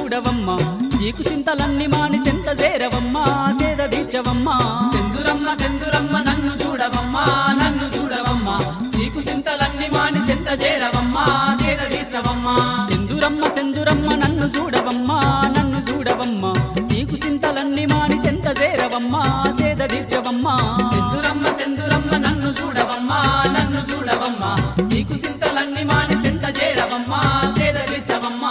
చూడవమ్మ చీకు సింతలన్నీ మాని సెంత చేరవమ్మ సేద తీర్చవమ్మ సెందురమ్మ సెందురమ్మ నన్ను చూడవమ్మా నన్ను చూడవమ్మా సీకు సింతలన్నీ మాని సెంత చేరవమ్మా సేద తీర్చవమ్మా సెందురమ్మ సెందురమ్మ నన్ను చూడవమ్మ నన్ను చూడవమ్మ చీకు సింతలన్నీ మాని సెంత చేరవమ్మ సేద తీర్చవమ్మ సెందురమ్మ సెందురమ్మ నన్ను చూడవమ్మా నన్ను చూడవమ్మా సీకు సింతలన్నీ మాని సెంత చేరవమ్మా సేద తీర్చవమ్మా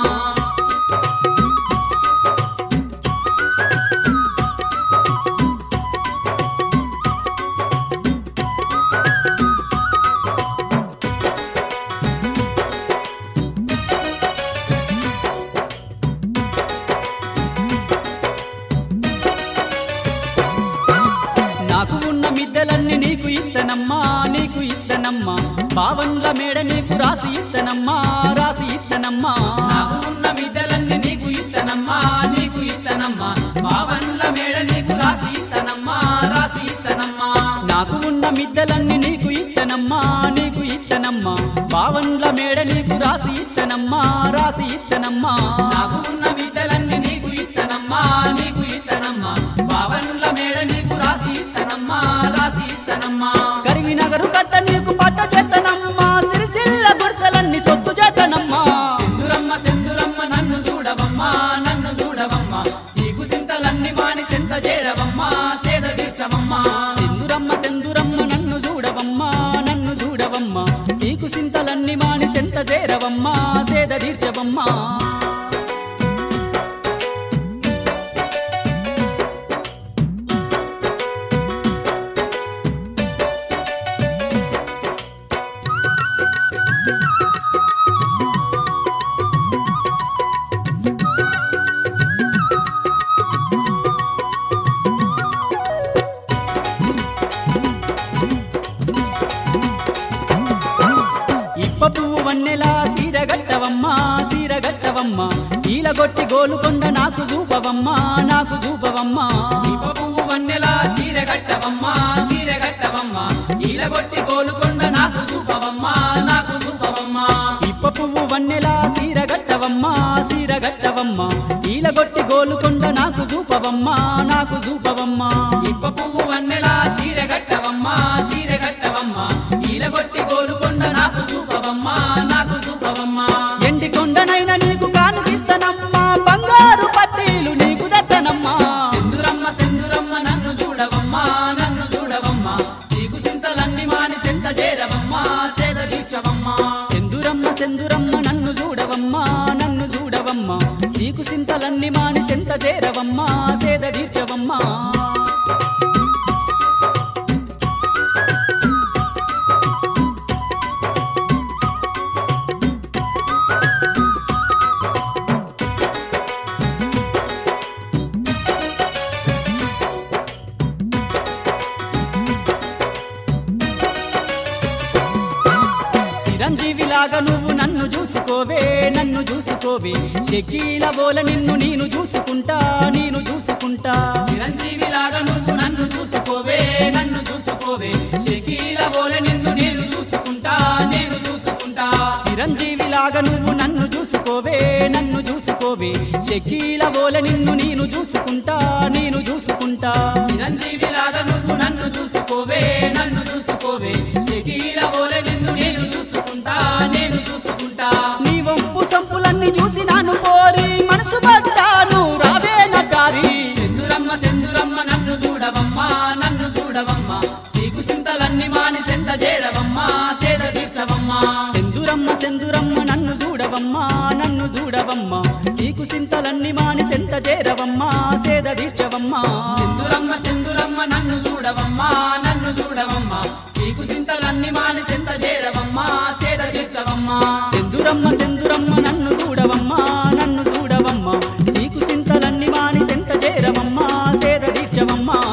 నాకు ఉన్న మిద్దెలన్నీ నీకు ఇత్తనమ్మా నీకు ఇత్తనమ్మా బావన్ల మేడ నీకు రాసి ఇత్తనమ్మా రాసి ఇత్తనమ్మా నాకు ఉన్న మిద్దెలన్నీ నీకు ఇత్తనమ్మా నీకు ఇత్తనమ్మా బావన్ల మేడ నీకు రాసి ఇత్తనమ్మా రాసి ఇత్తనమ్మా నాకు ఉన్న మిద్దెలన్నీ నీకు ఇత్తనమ్మా నీకు ఇత్తనమ్మా బావన్ల మేడ నీకు రాసి ఇత్తనమ్మా రాసి ఇత్తనమ్మా నాకు ఉన్న మిద్దెలన్నీ నీకు ఇత్తనమ్మా నీకు ఇత్తనమ్మా బావన్ల మేడ నీకు రాసి ఇత్తనమ్మా రాసి ఇత్తనమ్మా కరివినగరు కట్ట నీకు పట్ట చేతనమ్మా సిరిసిల్ల గుడిసెలన్నీ సొత్తు చేతనమ్మా సెందురమ్మ సెందురమ్మ నన్ను చూడవమ్మా నన్ను చూడవమ్మా సీగు సింతలన్నీ మాని సెంత చేరవమ్మా సేద తీర్చవమ్మా సెందురమ్మ సెందురమ్మ నన్ను చూడవమ్మా నన్ను చూడవమ్మా సీకు సింతలన్నీ మాని సెంత చేరవమ్మా సేద తీర్చవమ్మా ఇప్ప పువ్వు వన్నెలా సీరగట్టవమ్మా సీరగట్టవమ్మా ఈలగొట్టి గోలుకొండ నాకు చూపవమ్మా నాకు చూపవమ్మా దీప పువ్వు వన్నెలా సీర కట్టవమ్మా సీర కట్టవమ్మా ఈలగొట్టి గోలుకొండ నాకు చూపవమ్మా నాకు చూపవమ్మా ఇప్ప పువ్వు వన్నెలా సీరగట్టవమ్మా సీరగట్టవమ్మా ఈలగొట్టి గోలుకొండ నాకు చూపవమ్మా నాకు చూపవమ్మా ఇప్ప పువ్వు వన్నెలా సీర కట్టవమ్మా సీర కట్టవమ్మా ఈలగొట్టి గోలుకొండ నాకు చూపవమ్మా నాకు చూపవమ్మా ఎండి కొండనైన నీకు కానుకిస్తనమ్మా బంగారు పట్టీలు నీకు దత్తనమ్మా సెందురమ్మ సెందురమ్మ నన్ను చూడవమ్మా నన్ను చూడవమ్మా సీగు సింతలన్నీ మాని సెంత చేరవమ్మా సేద తీర్చవమ్మా సెందురమ్మ సెందురమ్మ నన్ను చూడవమ్మా నన్ను చూడవమ్మా చీకు సింతలన్నీ మాని సెంత చేరవమ్మా సేద తీర్చవమ్మా చిరంజీవిలాగా నువ్వు నన్ను చూసుకోవే నన్ను చూసుకోవే షకీల బోల నిన్ను నేను చూసుకుంటా నేను చూసుకుంటా చిరంజీవిలాగా నువ్వు నన్ను చూసుకోవే నన్ను చూసుకోవే షకీల బోలె నిన్ను నేను చూసుకుంటా నేను చూసుకుంటా చిరంజీవిలాగా నువ్వు నన్ను చూసుకోవే నన్ను చూసుకోవే షకీల బోల నిన్ను నేను చూసుకుంటా నేను చూసుకుంటా చిరంజీవిలాగా నువ్వు నన్ను చూసుకోవే నన్ను చూసుకోవే షకీల బోలె నిన్ను నేను చూసుకుంటా నేను చూసుకుంటా నీ వంపు సంపులన్నీ చూసి నాను పోరి మనసు పడ్డాను రావే నటారి సెందురమ్మ సెందురమ్మ నన్ను చూడవమ్మా నన్ను చూడవమ్మా సీగు సింతలన్నీ మాని సెంత చేరవమ్మా సేద తీర్చవమ్మా సెందురమ్మ సెందురమ్మ నన్ను చూడవమ్మా నన్ను చూడవమ్మా సీకు సింతలన్నీ మాని సెంత చేరవమ్మా సేద తీర్చవమ్మా సెందురమ్మ సెందురమ్మ నన్ను చూడవమ్మా నన్ను చూడవమ్మా సీగు సింతలన్నీ మాని సెంత చేరవమ్మా సేద తీర్చవమ్మా సెందురమ్మ సెందురమ్మ నన్ను చూడవమ్మా నన్ను చూడవమ్మా సీకు సింతలన్నీ మాని సెంత చేరవమ్మా సేద తీర్చవమ్మా